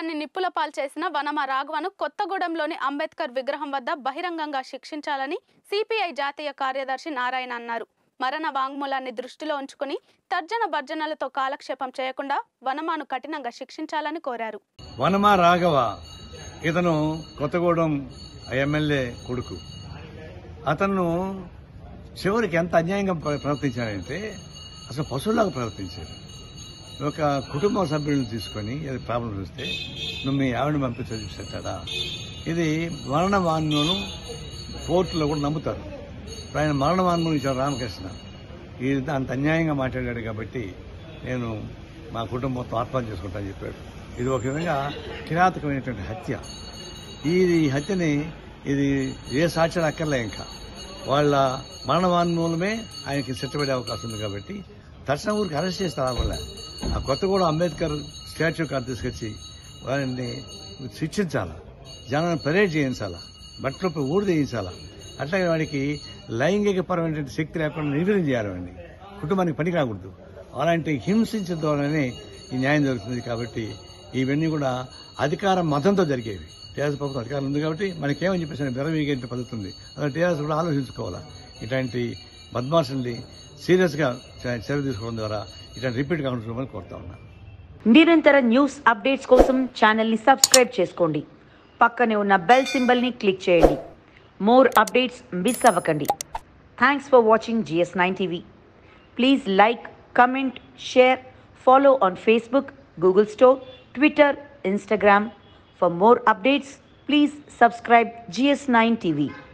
కుటుంబాన్ని నిప్పుల పాలు చేసిన వనమ రాఘవను కొత్తగూడెంలోని అంబేద్కర్ విగ్రహం వద్ద బహిరంగంగా శిక్షించాలని సిపిఐ జాతీయ కార్యదర్శి నారాయణ అన్నారు మరణ వాంగ్మూలాన్ని దృష్టిలో ఉంచుకుని తర్జన భర్జనలతో కాలక్షేపం చేయకుండా వనమాను కఠినంగా శిక్షించాలని కోరారు వనమా రాఘవ ఇతను కొత్తగూడెం ఎమ్మెల్యే కొడుకు అతను చివరికి ఎంత అన్యాయంగా ప్ర- ప్రవర్తించాడంటే అసలు పశువులాగా ప్రవర్తించాడు ఒక కుటుంబ సభ్యులను తీసుకొని ఏదో ప్రాబ్లం వస్తే నువ్వు మీ ఆవిడని పంపించని చెప్పాడా ఇది మరణ వాన్మూలం కోర్టులో కూడా నమ్ముతారు ఇప్పుడు ఆయన మరణ వాన్మూలం ఇచ్చారు రామకృష్ణ ఇది అంత అన్యాయంగా మాట్లాడాడు కాబట్టి నేను మా కుటుంబంతో ఆత్మహత్య చేసుకుంటానని చెప్పాడు ఇది ఒక విధంగా కిరాతకమైనటువంటి హత్య ఈ హత్యని ఇది ఏ సాక్ష్యాలు అక్కర్లే ఇంకా వాళ్ళ మరణవాన్మూలమే ఆయనకి శిక్షపడే అవకాశం ఉంది కాబట్టి తక్షణ ఊరికి అరెస్ట్ చేస్తే రావాల ఆ కొత్తగూడ అంబేద్కర్ స్టాచ్యూ కార్ తీసుకొచ్చి వారిని శిక్షించాలా జనాన్ని పరేడ్ చేయించాలా బట్టలపై ఊరు చేయించాలా అట్లాగే వాడికి లైంగిక పరమైనటువంటి శక్తి లేకుండా నిర్వీర్యం చేయాలి వాడిని కుటుంబానికి పని కాకూడదు అలాంటి హింసించిన ద్వారానే ఈ న్యాయం జరుగుతుంది కాబట్టి ఇవన్నీ కూడా అధికార మతంతో జరిగేవి టీఆర్ఎస్ ప్రభుత్వం అధికారం ఉంది కాబట్టి మనకేమని చెప్పేసి బెరవీగే పద్ధతి ఉంది అలా టీఆర్ఎస్ కూడా ఆలోచించుకోవాలా ఇట్లాంటి బద్మాషుల్ని సీరియస్ గా చ- చర్య తీసుకోవడం ద్వారా ఇట్లాంటి రిపీట్ కాకుండా చూడమని కోరుతా ఉన్నాను నిరంతర న్యూస్ అప్డేట్స్ కోసం ఛానల్ని సబ్స్క్రైబ్ చేసుకోండి పక్కనే ఉన్న బెల్ సింబల్ని క్లిక్ చేయండి మోర్ అప్డేట్స్ మిస్ అవ్వకండి thanks for watching GS nine TV please like comment share follow on Facebook Google store Twitter Instagram for more updates please subscribe GS nine TV